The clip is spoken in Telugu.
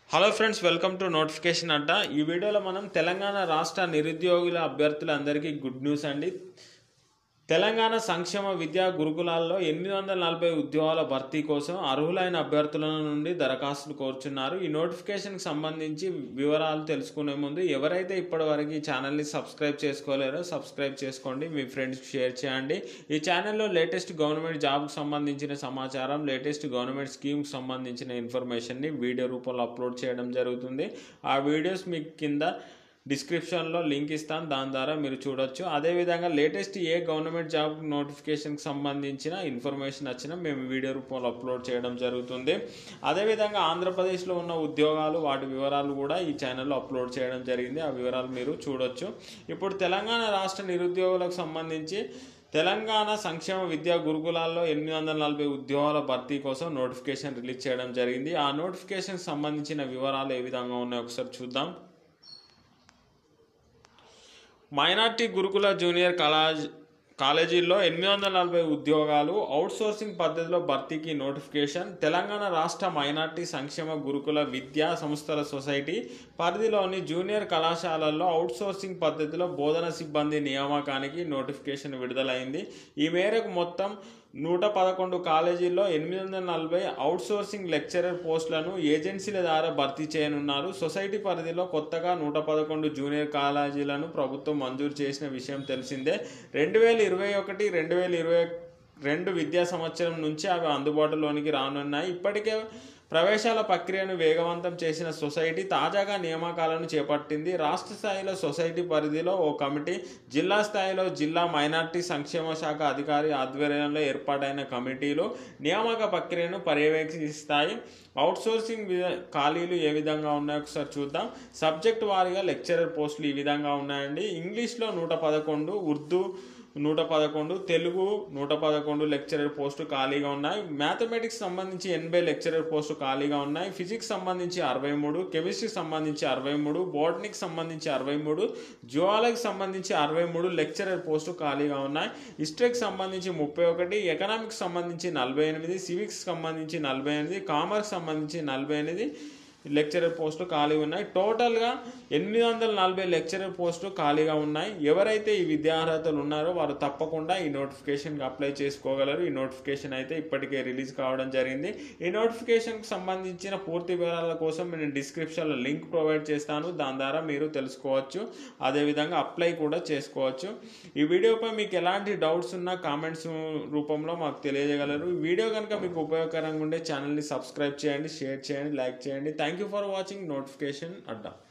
hello friends welcome to notification Adda ఈ వీడియోలో మనం తెలంగాణ రాష్ట్ర నిరుద్యోగుల అభ్యర్థులందరికీ గుడ్ న్యూస్ అండి తెలంగాణ సంక్షేమ విద్యా గురుకులాల్లో ఎనిమిది వందల నలభై ఉద్యోగాల భర్తీ కోసం అర్హులైన అభ్యర్థుల నుండి దరఖాస్తులు కోరుచున్నారు ఈ నోటిఫికేషన్కి సంబంధించి వివరాలు తెలుసుకునే ముందు ఎవరైతే ఇప్పటివరకు ఈ ఛానల్ని సబ్స్క్రైబ్ చేసుకోలేరో సబ్స్క్రైబ్ చేసుకోండి మీ ఫ్రెండ్స్కి షేర్ చేయండి ఈ ఛానల్లో లేటెస్ట్ గవర్నమెంట్ జాబ్కి సంబంధించిన సమాచారం లేటెస్ట్ గవర్నమెంట్ స్కీమ్కి సంబంధించిన ఇన్ఫర్మేషన్ని వీడియో రూపంలో అప్లోడ్ చేయడం జరుగుతుంది ఆ వీడియోస్ మీకు కింద డిస్క్రిప్షన్లో లింక్ ఇస్తాను దాని ద్వారా మీరు చూడొచ్చు అదేవిధంగా లేటెస్ట్ ఏ గవర్నమెంట్ జాబ్ నోటిఫికేషన్కి సంబంధించిన ఇన్ఫర్మేషన్ వచ్చినా మేము వీడియో రూపంలో అప్లోడ్ చేయడం జరుగుతుంది అదేవిధంగా ఆంధ్రప్రదేశ్లో ఉన్న ఉద్యోగాలు వాటి వివరాలు కూడా ఈ ఛానల్లో అప్లోడ్ చేయడం జరిగింది ఆ వివరాలు మీరు చూడొచ్చు ఇప్పుడు తెలంగాణ రాష్ట్ర నిరుద్యోగులకు సంబంధించి తెలంగాణ సంక్షేమ విద్యా గురుకులాల్లో ఎనిమిది వందల నలభై ఉద్యోగాల భర్తీ కోసం నోటిఫికేషన్ రిలీజ్ చేయడం జరిగింది ఆ నోటిఫికేషన్కి సంబంధించిన వివరాలు ఏ విధంగా ఉన్నాయో ఒకసారి చూద్దాం మైనార్టీ గురుకుల జూనియర్ కళాజ్ కాలేజీల్లో ఎనిమిది వందల నలభై ఉద్యోగాలు అవుట్సోర్సింగ్ పద్ధతిలో భర్తీకి నోటిఫికేషన్ తెలంగాణ రాష్ట్ర మైనార్టీ సంక్షేమ గురుకుల విద్యా సంస్థల సొసైటీ పరిధిలోని జూనియర్ కళాశాలల్లో అవుట్సోర్సింగ్ పద్ధతిలో బోధన సిబ్బంది నియామకానికి నోటిఫికేషన్ విడుదలైంది ఈ మేరకు మొత్తం నూట పదకొండు కాలేజీల్లో ఎనిమిది వందల నలభై అవుట్సోర్సింగ్ లెక్చరర్ పోస్టులను ఏజెన్సీల ద్వారా భర్తీ చేయనున్నారు సొసైటీ పరిధిలో కొత్తగా నూట పదకొండు జూనియర్ కాలేజీలను ప్రభుత్వం మంజూరు చేసిన విషయం తెలిసిందే రెండు వేల ఇరవై ఒకటి రెండు వేల ఇరవై రెండు విద్యా సంవత్సరం నుంచి అవి అందుబాటులోనికి రానున్నాయి ఇప్పటికే ప్రవేశాల ప్రక్రియను వేగవంతం చేసిన సొసైటీ తాజాగా నియామకాలను చేపట్టింది రాష్ట్ర స్థాయిలో సొసైటీ పరిధిలో ఓ కమిటీ జిల్లా స్థాయిలో జిల్లా మైనార్టీ సంక్షేమ శాఖ అధికారి ఆధ్వర్యంలో ఏర్పాటైన కమిటీలు నియామక ప్రక్రియను పర్యవేక్షిస్తాయి అవుట్సోర్సింగ్ ఖాళీలు ఏ విధంగా ఉన్నాయో ఒకసారి చూద్దాం సబ్జెక్ట్ వారీగా లెక్చరర్ పోస్టులు ఈ విధంగా ఉన్నాయండి ఇంగ్లీష్లో నూట పదకొండు ఉర్దూ నూట పదకొండు తెలుగు నూట పదకొండు లెక్చరర్ పోస్టు ఖాళీగా ఉన్నాయి మ్యాథమెటిక్స్ సంబంధించి ఎనభై లెక్చరర్ పోస్టు ఖాళీగా ఉన్నాయి ఫిజిక్స్ సంబంధించి అరవై మూడు కెమిస్ట్రీకి సంబంధించి అరవై మూడు బోటనీకి సంబంధించి అరవై మూడు జువాలజీకి సంబంధించి అరవై మూడు లెక్చరర్ పోస్టు ఖాళీగా ఉన్నాయి హిస్టరీకి సంబంధించి ముప్పై ఒకటి ఎకనామిక్స్ సంబంధించి నలభై ఎనిమిది సివిక్స్ సంబంధించి నలభై ఎనిమిది కామర్స్ సంబంధించి నలభై ఎనిమిది లెక్చరర్ పోస్టు ఖాళీ ఉన్నాయి టోటల్గా ఎనిమిది వందల నలభై లెక్చరర్ పోస్టు ఖాళీగా ఉన్నాయి ఎవరైతే ఈ విద్యార్హతలు ఉన్నారో వారు తప్పకుండా ఈ నోటిఫికేషన్కి అప్లై చేసుకోగలరు ఈ నోటిఫికేషన్ అయితే ఇప్పటికే రిలీజ్ కావడం జరిగింది ఈ నోటిఫికేషన్కి సంబంధించిన పూర్తి వివరాల కోసం నేను డిస్క్రిప్షన్లో లింక్ ప్రొవైడ్ చేస్తాను దాని ద్వారా మీరు తెలుసుకోవచ్చు అదేవిధంగా అప్లై కూడా చేసుకోవచ్చు ఈ వీడియోపై మీకు ఎలాంటి డౌట్స్ ఉన్నా కామెంట్స్ రూపంలో మాకు తెలియజేయగలరు ఈ వీడియో కనుక మీకు ఉపయోగకరంగా ఉండే ఛానల్ని సబ్స్క్రైబ్ చేయండి షేర్ చేయండి లైక్ చేయండి thank you for watching notification Adda